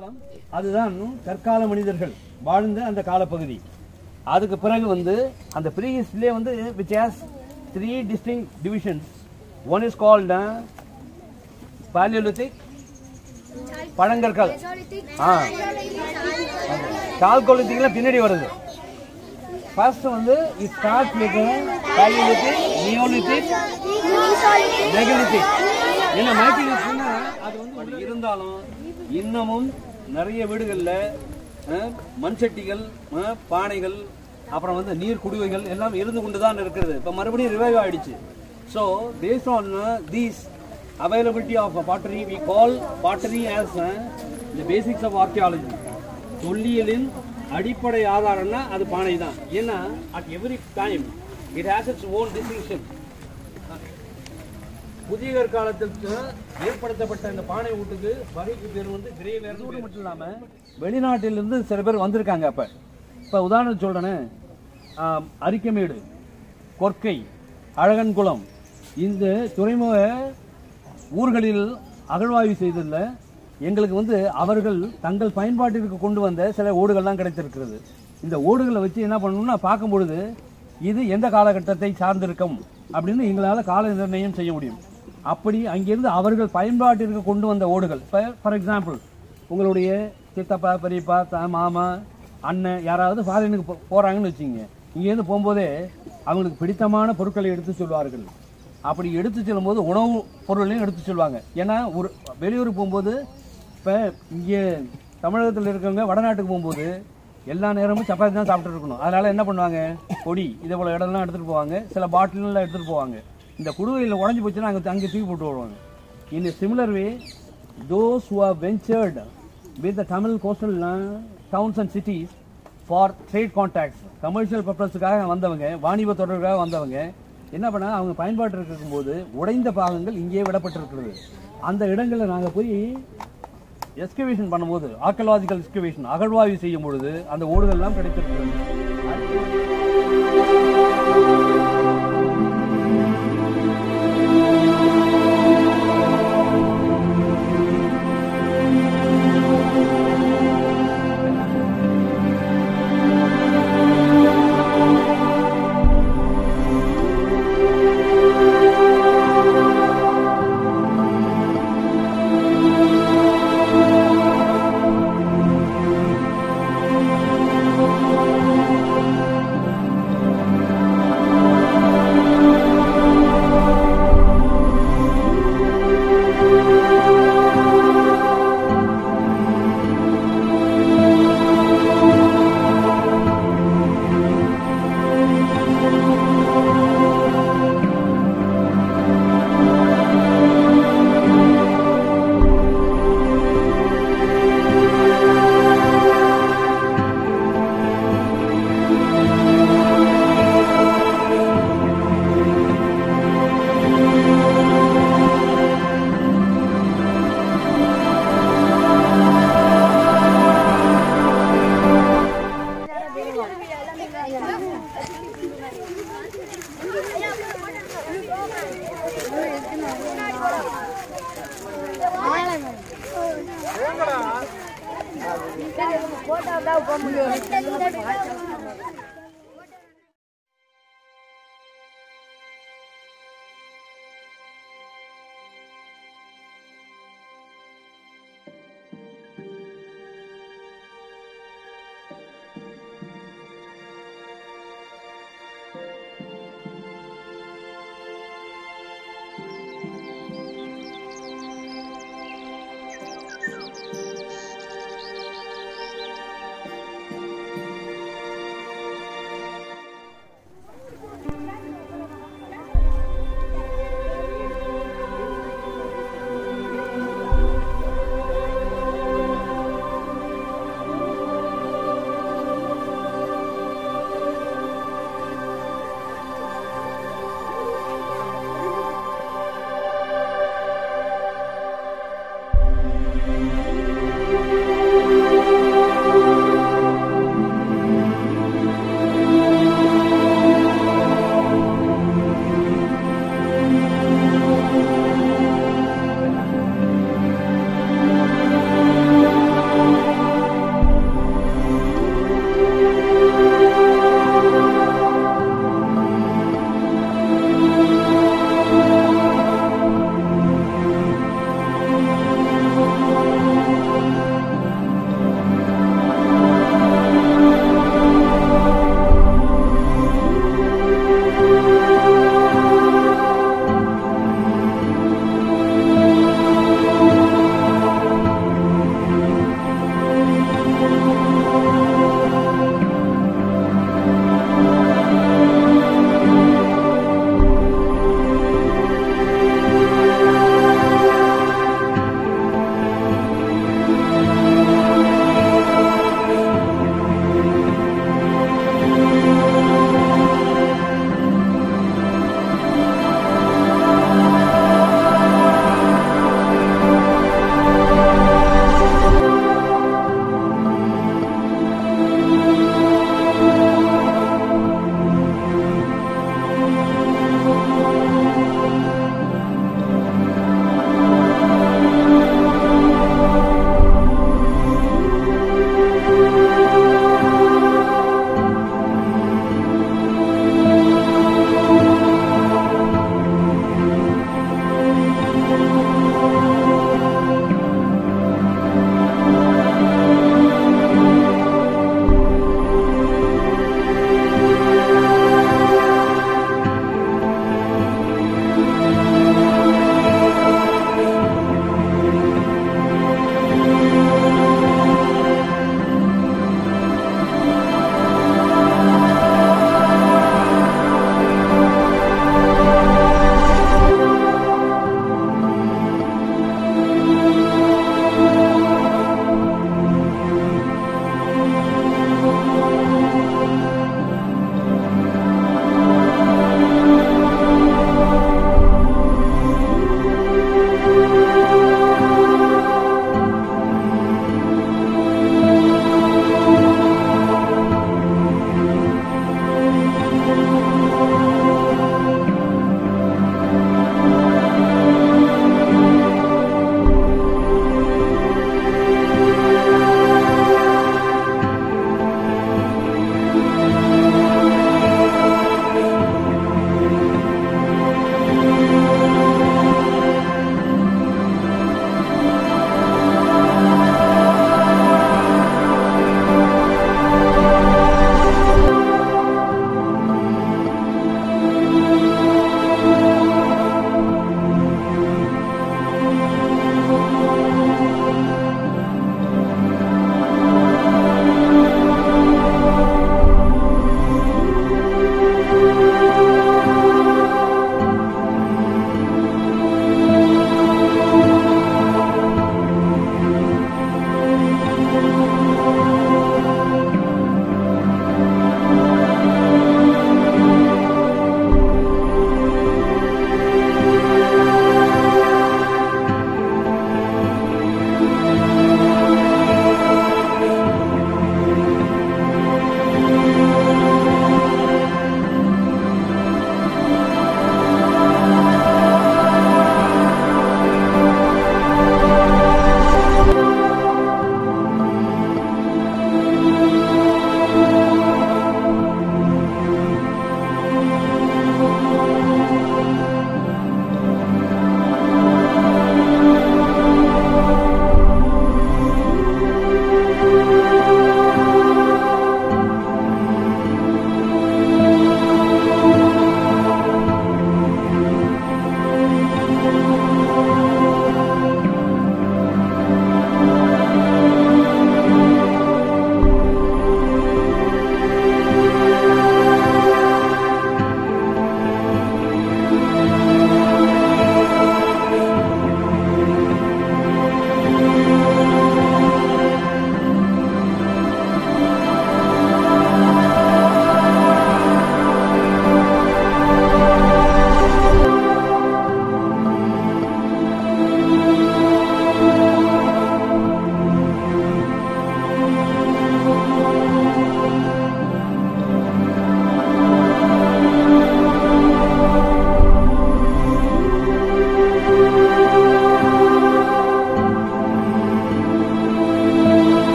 காலம் அதுதான் கற்கால மனிதர்கள் வாழ்ந்த அந்த காலப்பகுதி அதுக்கு பிறகு வந்து அந்த ப்ரீ ஹிஸ்டரியிலே வந்து which has three distinct divisions one is called palaeolithic பழங்கற்கால் ஆ கால்கோலித்திக்லாம் பின்னாடி வருது ஃபர்ஸ்ட் வந்து it start with palaeolithic neolithic megalithic என்ன மைக்கிலித்திக்னா அது வந்து அப்படி இருந்தாலும் இன்னமும் நிறைய வீடுகளில் மண் சட்டிகள் அஹ், பானைகள் அப்புறம் வந்து நீர் குடுவைகள் எல்லாம் இருந்து கொண்டு தான் இருக்கிறது இப்போ மறுபடியும் ரிவைவ் ஆயிடுச்சு so based on these availability of pottery we call pottery as the basics of archaeology தொல்லியலின் அடிப்படை ஆதாரம்னா அது பானை தான் ஏன்னா at every time it has its own distinction புதிய கற்காலத்துக்கு ஏற்படுத்தப்பட்ட இந்த பானை ஊட்டுக்கு வகைக்கு பேர் வந்து கிரே வேறு மட்டும் இல்லாம வெளிநாட்டிலிருந்து சில பேர் வந்திருக்காங்க அப்ப இப்ப உதாரணம் சொல்றேனே ஆம், அரிக்கமேடு கொர்க்கை அழகன்குளம் இந்த துறைமுக ஊர்களில் அகழ்வாய்வு செய்ததில் எங்களுக்கு வந்து அவர்கள் தங்கள் பயன்பாட்டிற்கு கொண்டு வந்த சில ஓடுகள்லாம் கிடைத்திருக்கிறது இந்த ஓடுகளை வச்சு என்ன பண்ணணும்னா பார்க்கும் பொழுது இது எந்த காலகட்டத்தை சார்ந்திருக்கும் அப்படின்னு எங்களால் கால நிர்ணயம் செய்ய முடியும் அப்படி அங்கிருந்து அவர்கள் பயன்பாட்டிற்கு கொண்டு வந்த ஓடுகள் இப்போ ஃபார் எக்ஸாம்பிள் உங்களுடைய சித்தப்பா பெரியப்பா த- மாமா அண்ணன் யாராவது ஃபாரினுக்கு போ- போறாங்கன்னு வச்சுங்க இங்கேருந்து போகும்போதே அவங்களுக்கு பிடித்தமான பொருட்களை எடுத்து சொல்வார்கள் அப்படி எடுத்து செல்லும்போது உணவு பொருளையும் எடுத்து சொல்லுவாங்க ஏன்னா ஒரு வெளியூருக்கு போகும்போது இப்போ இங்கே தமிழகத்தில் இருக்கவங்க வடநாட்டுக்கு போகும்போது எல்லா நேரமும் சப்பாத்தி தான் சாப்பிட்டு இருக்கணும் அதனால என்ன பண்ணுவாங்க பொடி இதே போல இடம்லாம் எடுத்துட்டு போவாங்க சில பாட்டிலாம் எடுத்துட்டு போவாங்க இந்த குடுவையில் உடஞ்சி போச்சுன்னா அங்கே அங்கே தூக்கி போட்டு வருவாங்க in similar way those who have ventured with the Tamil coastal uh, towns and cities for trade contacts commercial பர்பஸுக்காக வந்தவங்க வாணிப தொடர்புக்காக வந்தவங்க என்ன பண்ண அவங்க பயன்பாட்டிற்கு இருக்கும்போது உடைந்த பாகங்கள் இங்கேயே விடப்பட்டிருக்கிறது அந்த இடங்களில் நாங்கள் போய் எஸ்கவேஷன் பண்ணும்போது ஆர்கலாஜிக்கல் எஸ்கவேஷன் அகழ்வாய்வு செய்யும் பொழுது அந்த ஓடுகள்லாம் கிடைத்திருக்கிறது போட்டோ தான் போக முடியும்